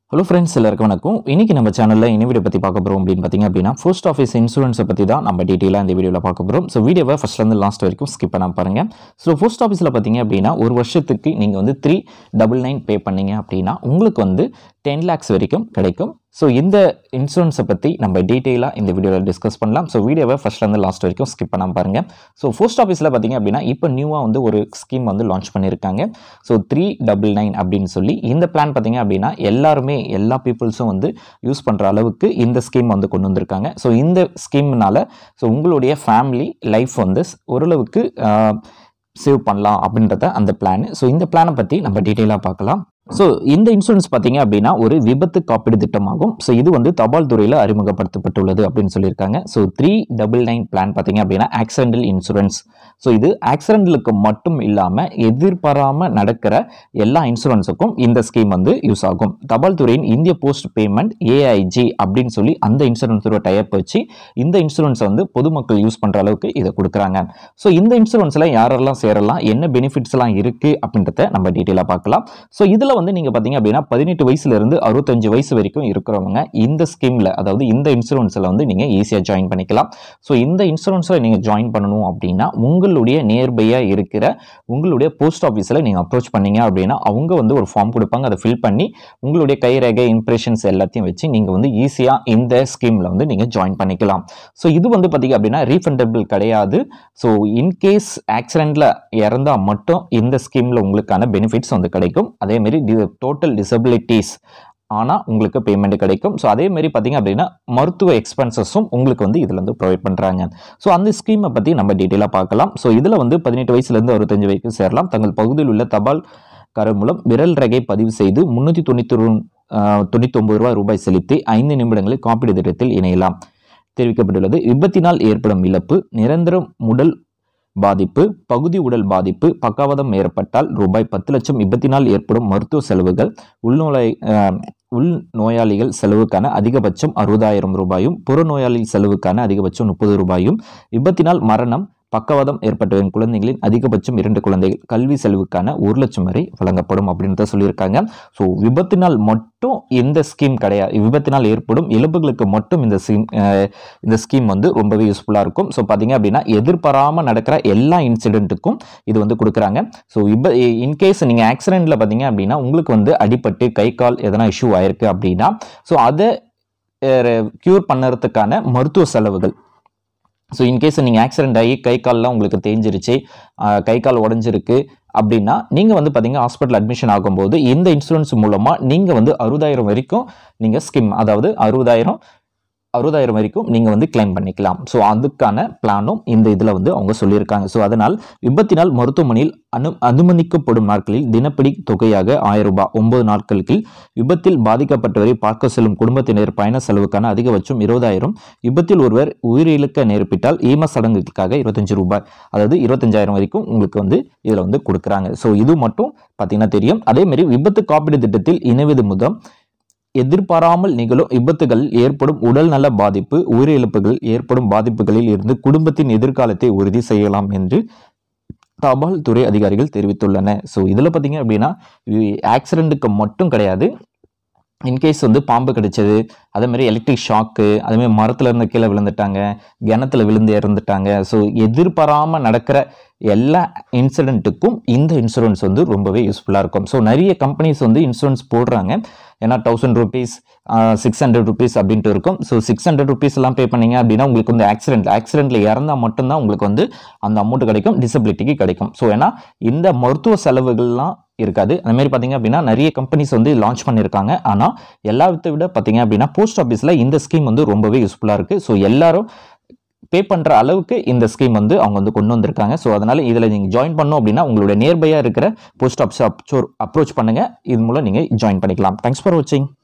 hello friends எல்லாருக்கும் வணக்கம் இன்னைக்கு நம்ம சேனலில் என்ன வீடியோ பற்றி பார்க்க போகிறோம் அப்படின்னு பார்த்தீங்க அப்படின்னா போஸ்ட் ஆஃபீஸ் இன்சூரன்ஸை பற்றி தான் நம்ம டீட்டெயிலாக இந்த வீடியோவில் பார்க்க போகிறோம் ஸோ வீடியோவை ஃபஸ்ட்லேருந்து லாஸ்ட் வரைக்கும் ஸ்கிப் பண்ணாம பாருங்கள் ஸோ போஸ்ட் ஆஃபீஸில் பார்த்தீங்க அப்படின்னா ஒரு வருஷத்துக்கு நீங்கள் வந்து த்ரீ டபுள் நைன் பே பண்ணீங்க அப்படின்னா உங்களுக்கு வந்து டென் லேக்ஸ் வரைக்கும் கிடைக்கும் ஸோ இந்த இன்சூரன்ஸை பற்றி நம்ம டீட்டெயிலாக இந்த வீடியோவில் டிஸ்கஸ் பண்ணலாம் ஸோ வீடியோவை ஃபஸ்ட்லேருந்து லாஸ்ட் வரைக்கும் ஸ்கிப் பண்ணாம பாருங்கள் ஸோ போஸ்ட் ஆஃபீஸில் பார்த்தீங்க அப்படின்னா இப்போ நியூவாக வந்து ஒரு ஸ்கீம் வந்து லான்ச் பண்ணியிருக்காங்க ஸோ த்ரீ டபுள் நைன் அப்படின்னு சொல்லி இந்த பிளான் பார்த்தீங்க அப்படின்னா எல்லாருமே எல்லா பீப்புள்ஸும் வந்து யூஸ் பண்ணுற அளவுக்கு இந்த ஸ்கீம் வந்து கொண்டு வந்திருக்காங்க ஸோ இந்த ஸ்கீம்னால ஸோ உங்களுடைய ஃபேமிலி லைஃப் வந்து ஓரளவுக்கு சேவ் பண்ணலாம் அப்படின்றத அந்த பிளான் ஸோ இந்த பிளானை பற்றி நம்ம டீட்டெயிலாக பார்க்கலாம் ஸோ இந்த இன்சூரன்ஸ் பார்த்தீங்க அப்படின்னா ஒரு விபத்து காப்பீடு திட்டமாகும் ஸோ இது வந்து தபால் துறையில் அறிமுகப்படுத்தப்பட்டுள்ளது அப்படின்னு சொல்லியிருக்காங்க so three double nine plan பார்த்தீங்க அப்படின்னா ஆக்சிடென்டல் இன்சூரன்ஸ் ஸோ இது ஆக்சிடென்டலுக்கு மட்டும் இல்லாமல் எதிர்பாராமல் நடக்கிற எல்லா இன்சூரன்ஸுக்கும் இந்த ஸ்கீம் வந்து யூஸ் ஆகும் தபால் துறையின் இந்திய போஸ்ட் பேமெண்ட் ஏஐஜி அப்படின்னு சொல்லி அந்த இன்சூரன்ஸோட டைப் வச்சு இந்த இன்சூரன்ஸை வந்து பொதுமக்கள் யூஸ் பண்ணுற அளவுக்கு இதை கொடுக்குறாங்க ஸோ இந்த இன்சூரன்ஸில் யாரெல்லாம் சேரலாம் என்ன பெனிஃபிட்ஸ்லாம் இருக்குது அப்படின்றத நம்ம டீட்டெயிலாக பார்க்கலாம் ஸோ இதில் வந்து நீங்கள் பார்த்தீங்க அப்படின்னா பதினெட்டு வயசுலேருந்து அறுபத்தஞ்சு வயசு வரைக்கும் இருக்கிறவங்க இந்த ஸ்கீமில் அதாவது இந்த இன்சூரன்ஸில் வந்து நீங்கள் ஈஸியாக ஜாயின் பண்ணிக்கலாம் ஸோ இந்த இன்சூரன்ஸில் நீங்கள் ஜாயின் பண்ணணும் அப்படின்னா உங்களுடைய நியர்பையாக இருக்கிற உங்களுடைய போஸ்ட் ஆஃபீஸில் நீங்கள் அப்ரோச் பண்ணீங்க அப்படின்னா அவங்க வந்து ஒரு ஃபார்ம் கொடுப்பாங்க அதை ஃபில் பண்ணி உங்களுடைய கைரேகை இம்ப்ரெஷன்ஸ் எல்லாத்தையும் வச்சு நீங்கள் வந்து ஈஸியாக இந்த ஸ்கீமில் வந்து நீங்கள் ஜாயின் பண்ணிக்கலாம் ஸோ இது வந்து பார்த்தீங்க அப்படின்னா ரீஃபண்டபிள் கிடையாது ஸோ இன்கேஸ் ஆக்சிடெண்ட்டில் இறந்தால் மட்டும் இந்த ஸ்கீமில் உங்களுக்கான பெனிஃபிட்ஸ் வந்து கிடைக்கும் அதேமாரி டோட்டல் டிசபிலிட்டிஸ் ஆனால் உங்களுக்கு பேமெண்ட் கிடைக்கும் ஸோ அதே மாதிரி பார்த்தீங்க அப்படின்னா மருத்துவ எக்ஸ்பென்சஸும் உங்களுக்கு வந்து இதில் வந்து ப்ரொவைட் பண்ணுறாங்க ஸோ அந்த ஸ்கீமை பற்றி நம்ம டீட்டெயிலாக பார்க்கலாம் ஸோ இதில் வந்து பதினெட்டு வயசுலேருந்து அறுபத்தஞ்சு வரைக்கும் சேரலாம் தங்கள் பகுதியில் உள்ள தபால் காரர் மூலம் விரல் ரகை பதிவு செய்து முந்நூற்றி தொண்ணூற்றி தொண்ணூத்தொம்பது ரூபாய் ரூபாய் செலுத்தி ஐந்து நிமிடங்களில் காப்பீடு திட்டத்தில் இணையலாம் தெரிவிக்கப்பட்டுள்ளது விபத்தினால் ஏற்படும் இழப்பு நிரந்தர உடல் பாதிப்பு பகுதி உடல் பாதிப்பு பக்கவாதம் ஏற்பட்டால் ரூபாய் பத்து லட்சம் விபத்தினால் ஏற்படும் மருத்துவ செலவுகள் உள்நோய் உள் நோயாளிகள் செலவுக்கான அதிகபட்சம் அறுபதாயிரம் ரூபாயும் புறநோயாளி செலவுக்கான அதிகபட்சம் முப்பது ரூபாயும் விபத்தினால் மரணம் பக்கவாதம் ஏற்பட்ட குழந்தைகளின் அதிகபட்சம் இரண்டு குழந்தைகள் கல்வி செலவுக்கான ஒரு லட்சம் வரை வழங்கப்படும் அப்படின்றத சொல்லியிருக்காங்க ஸோ விபத்தினால் மட்டும் இந்த ஸ்கீம் கிடையாது விபத்தினால் ஏற்படும் இழப்புகளுக்கு மட்டும் இந்த ஸ்கீம் இந்த ஸ்கீம் வந்து ரொம்பவே யூஸ்ஃபுல்லாக இருக்கும் ஸோ பார்த்தீங்க அப்படின்னா எதிர்பாராமல் நடக்கிற எல்லா இன்சிடென்ட்டுக்கும் இது வந்து கொடுக்குறாங்க ஸோ இப்போ இன்கேஸ் நீங்கள் ஆக்சிடெண்ட்டில் பார்த்தீங்க அப்படின்னா உங்களுக்கு வந்து அடிபட்டு கை கால் எதனா இஷ்யூ ஆயிருக்கு அப்படின்னா ஸோ அதை க்யூர் பண்ணுறதுக்கான மருத்துவ செலவுகள் ஸோ இன்கேஸ் நீங்கள் ஆக்சிடென்ட் ஆகி கை கால்லாம் உங்களுக்கு தேஞ்சிருச்சு கை கால் உடஞ்சிருக்கு அப்படின்னா நீங்கள் வந்து பார்த்தீங்கன்னா ஹாஸ்பிட்டல் அட்மிஷன் ஆகும்போது இந்த இன்சூரன்ஸ் மூலமாக நீங்கள் வந்து அறுபதாயிரம் வரைக்கும் நீங்கள் ஸ்கீம் அதாவது அறுபதாயிரம் அறுபதாயிரம் வரைக்கும் நீங்கள் வந்து கிளைம் பண்ணிக்கலாம் ஸோ அதுக்கான பிளானும் இந்த இதில் வந்து அவங்க சொல்லியிருக்காங்க ஸோ அதனால் விபத்தினால் மருத்துவமனையில் அனு அனுமதிக்கப்படும் நாட்களில் தினப்படி தொகையாக ஆயிரம் ரூபாய் ஒன்பது நாட்களுக்கு விபத்தில் பாதிக்கப்பட்டவரை பார்க்க செல்லும் குடும்பத்தினர் பயண செலவுக்கான அதிகபட்சம் இருபதாயிரம் விபத்தில் ஒருவர் உயிரிழக்க நேர்ப்பிட்டால் ஈம சடங்குகளுக்காக இருபத்தஞ்சு ரூபாய் அதாவது இருபத்தஞ்சாயிரம் வரைக்கும் உங்களுக்கு வந்து இதில் வந்து கொடுக்குறாங்க ஸோ இது மட்டும் பார்த்தீங்கன்னா தெரியும் அதேமாரி விபத்து காப்பீடு திட்டத்தில் இணைவது முதல் எதிர்பாராமல் நிகழும் விபத்துகளில் ஏற்படும் உடல் நல பாதிப்பு உயிரிழப்புகள் ஏற்படும் பாதிப்புகளில் இருந்து குடும்பத்தின் எதிர்காலத்தை உறுதி செய்யலாம் என்று தபால் துறை அதிகாரிகள் தெரிவித்துள்ளன ஸோ இதில் பார்த்தீங்க அப்படின்னா ஆக்சிடெண்ட்டுக்கு மட்டும் கிடையாது இன்கேஸ் வந்து பாம்பு கிடைச்சது அதே மாதிரி எலக்ட்ரிக் ஷாக்கு அதேமாதிரி மரத்தில் இருந்து கீழே விழுந்துட்டாங்க கிணத்துல விழுந்து இறந்துட்டாங்க ஸோ எதிர்பாராமல் நடக்கிற எல்லா இன்சிடெண்ட்டுக்கும் இந்த இன்சூரன்ஸ் வந்து ரொம்பவே யூஸ்ஃபுல்லாக இருக்கும் ஸோ நிறைய கம்பெனிஸ் வந்து இன்சூரன்ஸ் போடுறாங்க ஏன்னா thousand rupees six hundred rupees அப்படின்ட்டு இருக்கும் ஸோ சிக்ஸ் ஹண்ட்ரட் ருபீஸ் எல்லாம் பே பண்ணீங்க அப்படின்னா உங்களுக்கு வந்து ஆக்சிடென்ட் ஆக்சிடென்ட்ல இறந்தால் மட்டும்தான் உங்களுக்கு வந்து அந்த அமௌண்ட் கிடைக்கும் டிசபிலிட்டிக்கு கிடைக்கும் ஸோ ஏன்னா இந்த மருத்துவ செலவுகள்லாம் இருக்காது அந்த மாதிரி பார்த்தீங்க அப்படின்னா நிறைய கம்பெனிஸ் வந்து லான்ச் பண்ணியிருக்காங்க ஆனால் எல்லாத்தை விட பார்த்தீங்க அப்படின்னா போஸ்ட் ஆஃபீஸில் இந்த ஸ்கீம் வந்து ரொம்பவே யூஸ்ஃபுல்லாக இருக்குது ஸோ எல்லாரும் பே பண்ணுற அளவுக்கு இந்த ஸ்கீம் வந்து அவங்க வந்து கொண்டு வந்திருக்காங்க ஸோ அதனால் இதில் நீங்கள் ஜாயின் பண்ணோம் அப்படின்னா உங்களுடைய நியர்பையாக இருக்கிற போஸ்ட் ஆஃபீஸ் அப்ரோச் பண்ணுங்கள் இது மூலம் நீங்கள் ஜாயின் பண்ணிக்கலாம் தேங்க்ஸ் ஃபார் வாட்சிங்